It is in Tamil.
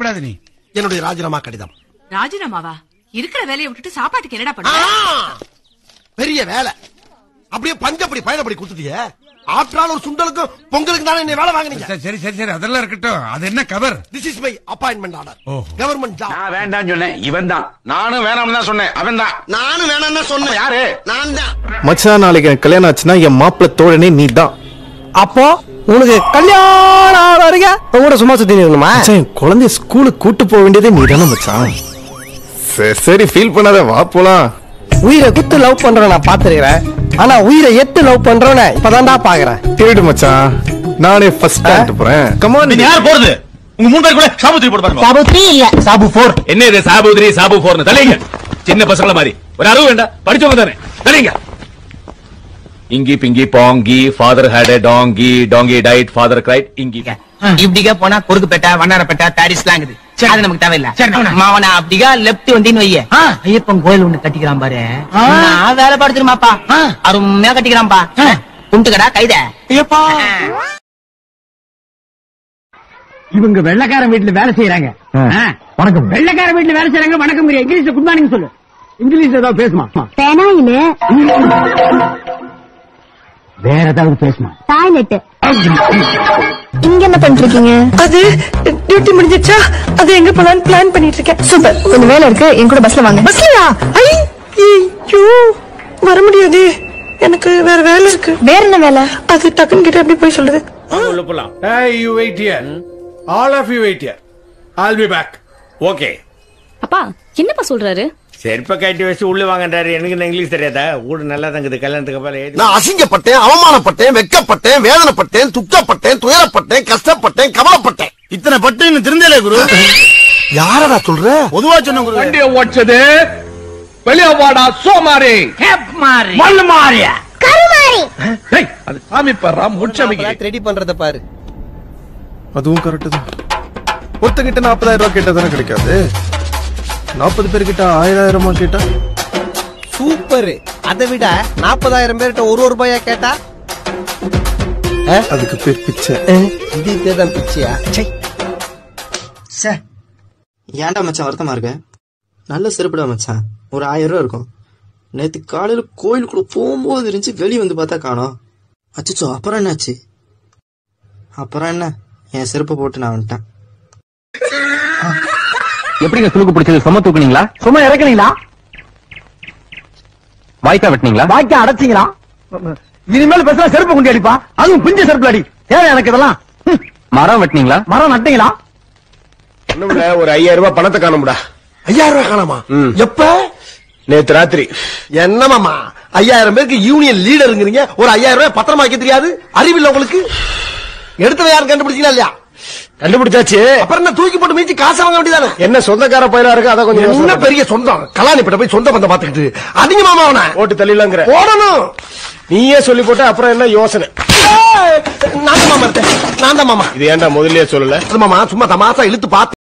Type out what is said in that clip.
சொல்லக்கூடாது நீ என்னுடைய ராஜினாமா கடிதம் ராஜினாமாவா இருக்கிற வேலையை விட்டுட்டு சாப்பாட்டுக்கு என்னடா ஆ! பண்ணுவ பெரிய வேலை அப்படியே பஞ்சப்படி பயணப்படி கொடுத்துட்டியே ஆற்றால் ஒரு சுண்டலுக்கும் பொங்கலுக்கு தானே என்ன வேலை வாங்குனீங்க சரி, சரி சரி சரி அதெல்லாம் இருக்கட்டும் அது என்ன cover this is my appointment order ஓஹோ. கவர்மெண்ட் ஜாப் நான் வேண்டாம்னு சொன்னேன் இவன் தான் நானும் வேணாம்னு தான் சொன்னேன் அவன் தான் நானும் வேணாம் சொன்னேன் யாரு நான் தான் மச்சான் நாளைக்கு எனக்கு கல்யாணம் ஆச்சுன்னா என் மாப்பிள்ள தோழனே நீ தான் அப்போ உனக்கு கல்யாணம் ஆகிற வரைக்கும் உன் கூட சும்மா சுத்தி இருக்கணுமா மச்சான் என் குழந்தைய ஸ்கூலுக்கு கூட்டு போக வேண்டியதே நீ தானே மச்சான் சரி சரி ஃபீல் பண்ணாத வா போலாம் உயிரை குத்து லவ் பண்றவன் நான் பாத்துருக்கிறேன் ஆனா உயிரை எட்டு லவ் பண்றவன இப்பதான்டா பாக்குறேன் கேடு மச்சான் நானே ஃபர்ஸ்ட் ஸ்டாண்ட் போறேன் கமான் நீங்க யார் போறது உங்க மூணு பேர் கூட சாபுத்திரி போட்டு பாருங்க சாபு த்ரீ இல்ல சாபு போர் என்ன இது சாபு த்ரீ சாபு போர்னு தலைங்க சின்ன பசங்கள மாதிரி ஒரு அறிவு வேண்டாம் படிச்சவங்க தானே தலைங்க inky pinky ponky father had donkey donkey died father cried inky இப்படிக்கா போனா குறுக்குப்பேட்டை வண்ணாரப்பேட்டை பாரிஸ்லாம் இருக்குது அது நமக்கு தேவையில்ல மாவன அப்படிக்கா லெப்ட் வந்தின்னு வைய ஐயப்பன் கோயில் ஒண்ணு கட்டிக்கிறான் பாரு நான் வேலை படுத்துருமாப்பா அருமையா கட்டிக்கிறான்பா கும்பிட்டுக்கடா கைத இவங்க வெள்ளக்காரன் வீட்டுல வேலை செய்யறாங்க வணக்கம் வெள்ளக்காரன் வீட்டுல வேலை செய்யறாங்க வணக்கம் இங்கிலீஷ்ல குட் மார்னிங் சொல்லு இங்கிலீஷ்ல ஏதாவது பேசுமா பெனாயிலு வேற ஏதாவது பேசுமா டாய்லெட் இங்க என்ன பண்ணிட்டு இருக்கீங்க அது டியூட்டி முடிஞ்சிச்சா அது எங்க போலான்னு பிளான் பண்ணிட்டு இருக்கேன் சூப்பர் கொஞ்சம் வேலை இருக்கு என் கூட பஸ்ல வாங்க பஸ்லயா ஐயோ வர முடியாது எனக்கு வேற வேலை இருக்கு வேற என்ன வேலை அது டக்குன்னு கிட்ட எப்படி போய் சொல்றது உள்ள போலாம் Hey, you wait here. All of you wait here. I'll be back. Okay அப்பா என்னப்பா சொல்றாரு செருப்ப கட்டி வச்சு உள்ள வாங்கன்றாரு எனக்கு என்ன இங்கிலீஷ் தெரியாதா ஊடு நல்லா தங்குது கல்யாணத்துக்கு அப்புறம் ஏது நான் அசிங்கப்பட்டேன் அவமானப்பட்டேன் வெக்கப்பட்டேன் வேதனைப்பட்டேன் துக்கப்பட்டேன் துயரப்பட்டேன் கஷ்டப்பட்டேன் கவலைப்பட்டேன் இத்தனை பட்டு இன்னும் திருந்தலே குரு யாரடா சொல்ற பொதுவா சொன்ன குரு வண்டியை ஓடிச்சது வெளியே வாடா சோமாரி மண்ணு மாறியா டேய், அது சாமி பர்றா முச்சமிக்கு ரெடி பண்றத பாரு அதுவும் கரெக்ட் தான் ஒருத்தங்கிட்ட நாற்பதாயிரம் ரூபாய் கேட்டா தானே கிடைக்காது நாற்பது பேர் கிட்ட ஆயிரம் கேட்டா சூப்பர் அதை விட நாற்பதாயிரம் பேர்கிட்ட ஒரு ஒரு ரூபாயா கேட்டா அதுக்கு பேர் பிச்சை இது இதுதான் பிச்சையா சை ஏன்டா மச்சான் வருத்தமா இருக்க நல்ல செருப்புடா மச்சான் ஒரு ஆயிரம் ரூபா இருக்கும் நேத்து காலையில கோயிலுக்குள்ள போகும்போது இருந்துச்சு வெளியே வந்து பார்த்தா காணோம் அச்சச்சோ அப்புறம் என்னாச்சு அப்புறம் என்ன என் செருப்பை போட்டு நான் வந்துட்டேன் எப்படிங்க சுழுக்கு பிடிச்சது சும தூக்குனீங்களா சும்மா இறக்குனீங்களா வாய்க்கா வெட்டினீங்களா வாய்க்க அடைச்சிங்களா இனிமேல் பேசுறா செருப்பு கொண்டு அடிப்பா அதுவும் பிஞ்ச செருப்பு அடி தேவை எனக்கு இதெல்லாம் ஹம், மரம் வெட்டினீங்களா மரம் நட்டீங்களா ஒண்ணுமில்ல ஒரு ஐயாயிரம் ரூபாய் பணத்தை காணும்டா ஐயாயிரம் ரூபாய் காணாமா ம். எப்ப நேத்து ராத்திரி என்னமாமா ஐயாயிரம் பேருக்கு யூனியன் லீடருங்கிறீங்க ஒரு ஐயாயிரம் ரூபாய் பத்திரமா வைக்க தெரியாது அறிவில்ல உங்களுக்கு எடுத்தவன் யாரும் கண்டுபிடிச்சீங்களா இல்லையா கண்டுபிடிச்சாச்சு அப்புறம் என்ன தூக்கி போட்டு மீச்சு காசு வாங்க வேண்டியதானே என்ன சொந்தக்கார பயிரா இருக்கு அத கொஞ்சம் என்ன யோசனை பண்ணு. பெரிய சொந்தம் கலாணிப்பட்ட போய் சொந்த பந்தம் பாத்துக்கிட்டு அதிக மாமா அவன ஓட்டு தள்ளிலாங்கிற ஓடணும் நீயே சொல்லி போட்ட அப்புறம் என்ன யோசனை ஏய், நான் தான் மாமா இருக்கேன் நான் தான் மாமா இது ஏன்டா முதல்லயே சொல்லல அது மாமா சும்மா தமாசா இழுத்து பார்த்து